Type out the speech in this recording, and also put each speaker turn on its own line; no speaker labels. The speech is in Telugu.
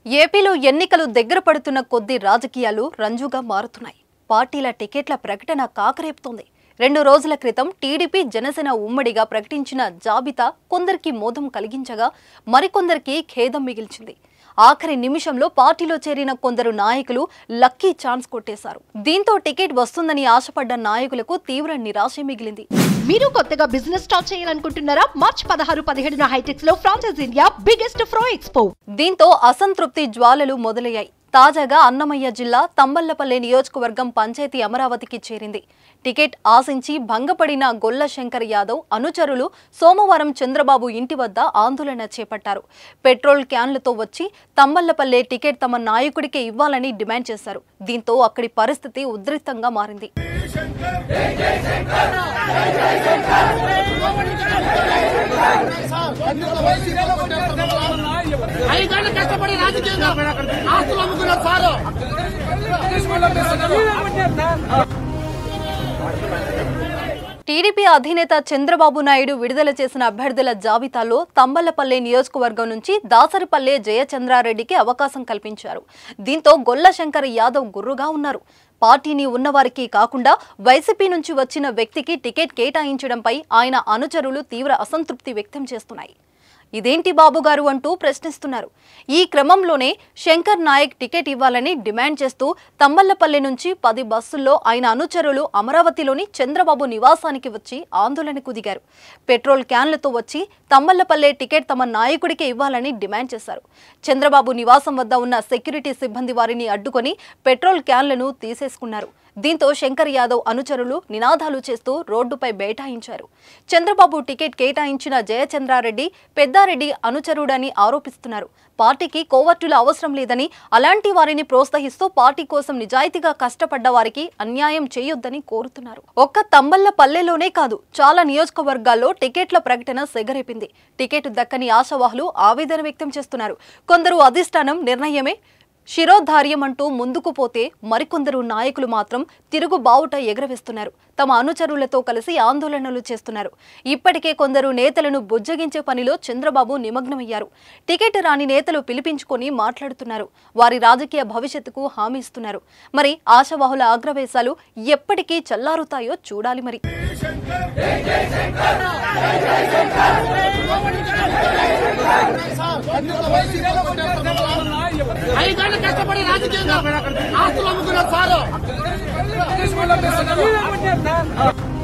ఏపీలో ఎన్నికలు దగ్గర పడుతున్న కొద్దీ రాజకీయాలు రంజుగా మారుతున్నాయి పార్టీల టికెట్ల ప్రకటన కాకరేపుతోంది రెండు రోజుల క్రితం టీడీపీ జనసేన ఉమ్మడిగా ప్రకటించిన జాబితా కొందరికి మోదం కలిగించగా మరికొందరికి ఖేదం మిగిల్చింది ఆఖరి నిమిషంలో పార్టీలో చేరిన కొందరు నాయకులు లక్కీ ఛాన్స్ కొట్టేశారు దీంతో టికెట్ వస్తుందని ఆశపడ్డ నాయకులకు తీవ్ర నిరాశ మిగిలింది
మీరు కొత్తగా బిజినెస్ స్టార్ట్ చేయాలనుకుంటున్నారా మార్చ్ పదహారు పదిహేడున హైటెక్స్ లో ఫ్రాన్సెస్ ఇండియా బిగ్గెస్ట్ ఫ్రో ఎక్స్పో
దీంతో అసంతృప్తి జ్వాలలు మొదలయ్యాయి తాజాగా అన్నమయ్య జిల్లా తంబళ్లపల్లె నియోజకవర్గం పంచాయతీ అమరావతికి చేరింది టికెట్ ఆశించి భంగపడిన గొల్ల శంకర్ యాదవ్ అనుచరులు సోమవారం చంద్రబాబు ఇంటి వద్ద ఆందోళన చేపట్టారు పెట్రోల్ క్యాన్లతో వచ్చి తంబళ్లపల్లె టికెట్ తమ నాయకుడికే ఇవ్వాలని డిమాండ్ చేశారు దీంతో అక్కడి పరిస్థితి ఉద్రిక్తంగా మారింది
ఐదేళ్ళు కష్టపడి రాజకీయంగా ఆస్తులు అమ్ముకున్న సారు
టీడీపీ అధినేత చంద్రబాబు నాయుడు విడుదల చేసిన అభ్యర్థుల జాబితాలో తంబలపల్లె నియోజకవర్గం నుంచి దాసరిపల్లె జయచంద్రారెడ్డికి అవకాశం కల్పించారు దీంతో గొల్ల శంకర్ యాదవ్ గుర్రుగా ఉన్నారు పార్టీని ఉన్నవారికి కాకుండా వైసీపీ నుంచి వచ్చిన వ్యక్తికి టికెట్ కేటాయించడంపై ఆయన అనుచరులు తీవ్ర అసంతృప్తి వ్యక్తం చేస్తున్నాయి ఇదేంటి బాబు గారు అంటూ ప్రశ్నిస్తున్నారు ఈ క్రమంలోనే శంకర్ నాయక్ టికెట్ ఇవ్వాలని డిమాండ్ చేస్తూ తంబళ్లపల్లి నుంచి పది బస్సుల్లో ఆయన అనుచరులు అమరావతిలోని చంద్రబాబు నివాసానికి వచ్చి ఆందోళనకు దిగారు పెట్రోల్ క్యాన్లతో వచ్చి తంబళ్లపల్లె టికెట్ తమ నాయకుడికే ఇవ్వాలని డిమాండ్ చేశారు చంద్రబాబు నివాసం వద్ద ఉన్న సెక్యూరిటీ సిబ్బంది వారిని అడ్డుకొని పెట్రోల్ క్యాన్లను తీసేసుకున్నారు దీంతో శంకర్ యాదవ్ అనుచరులు నినాదాలు చేస్తూ రోడ్డుపై బైఠాయించారు చంద్రబాబు టికెట్ కేటాయించిన జయచంద్రారెడ్డి పెద్దారెడ్డి అనుచరుడని ఆరోపిస్తున్నారు పార్టీకి కోవర్టుల అవసరం లేదని అలాంటి వారిని ప్రోత్సహిస్తూ పార్టీ కోసం నిజాయితీగా కష్టపడ్డ వారికి అన్యాయం చేయొద్దని కోరుతున్నారు ఒక్క తంబల్ల పల్లెలోనే కాదు చాలా నియోజకవర్గాల్లో టికెట్ల ప్రకటన సెగరేపింది టికెట్ దక్కని ఆశావాహులు ఆవేదన వ్యక్తం చేస్తున్నారు కొందరు అధిష్టానం నిర్ణయమే శిరోధార్యం అంటూ ముందుకు పోతే మరికొందరు నాయకులు మాత్రం తిరుగు బావుట ఎగరవేస్తున్నారు తమ అనుచరులతో కలిసి ఆందోళనలు చేస్తున్నారు ఇప్పటికే కొందరు నేతలను బుజ్జగించే పనిలో చంద్రబాబు నిమగ్నమయ్యారు టికెట్ రాని నేతలు పిలిపించుకొని మాట్లాడుతున్నారు వారి రాజకీయ భవిష్యత్తుకు హామీ ఇస్తున్నారు మరి ఆశావాహుల ఆగ్రవేశాలు ఎప్పటికీ చల్లారుతాయో చూడాలి మరి
ఐదేళ్ళు కష్టపడి రాజకీయంగా ఆస్తులు అమ్ముకున్న సారు